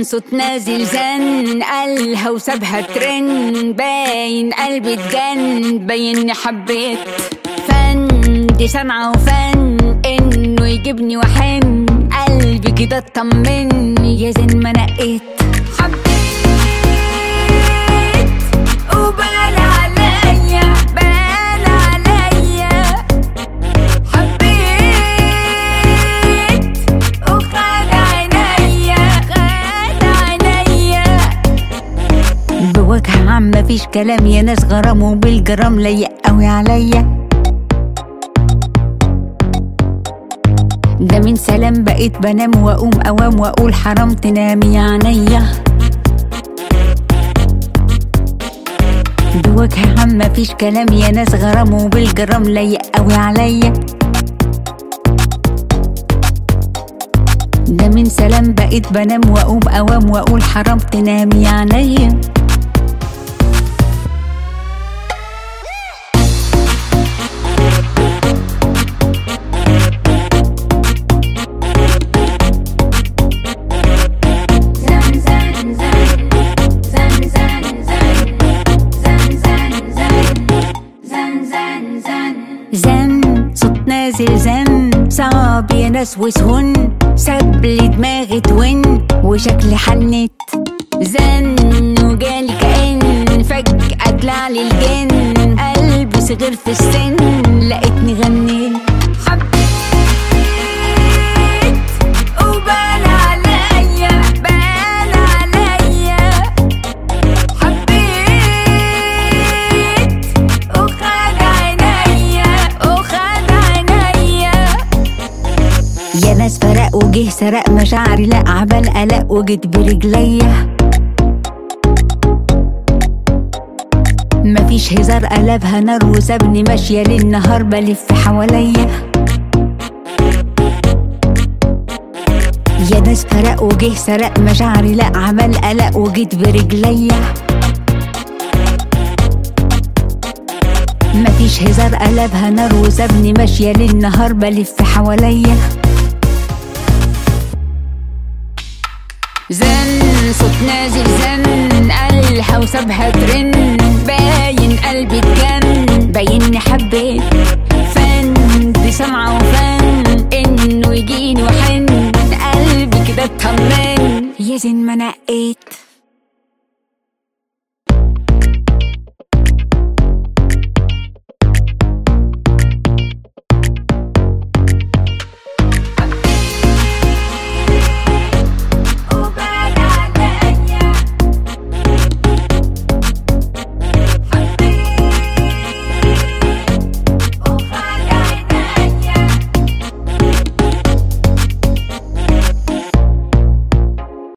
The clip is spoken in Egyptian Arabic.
صوت نازل زن قالها وسابها ترن باين قلبي اتجن بايني حبيت فن دي سمعة وفن انه يجيبني وحن قلبي كده اطمن يا زين ما نقيت حبيت وبال عليا بال عليا حبيت وخد عينيا خد عينيا بوجه عام مفيش كلام يا ناس غرام وبالجرام ليق قوي عليا ده من سلام بقيت بنام واقوم اوام واقول حرام تنامي يا عينيا بوجه عام مفيش كلام يا ناس غرام وبالجرام ليق قوي عليا ده من سلام بقيت بنام واقوم اوام واقول حرام تنامي يا عينيا زن صوت نازل زن صعب يا ناس وسهن ساب لي دماغي تون وشكلي حنت زن وجالي كأن فجأة طلع لي الجن قلبي صغير في السن لقيتني غنيت حبيت وبال عليا بال عليا حبيت وخد عينيا وخد عينيا يا ناس فرق وجه سرق مشاعري لا عبال قلق وجيت برجليا مفيش هزار قلبها نار وسابني ماشية للنهار بلف حواليا يا ناس فرق وجه سرق مشاعري لا عمل قلق وجيت برجليا مفيش هزار قلبها نار وسابني ماشية للنهار بلف حواليا زن صوت نازل زن قالها وسابها ترن باين قلبي اتجن بايني حبيت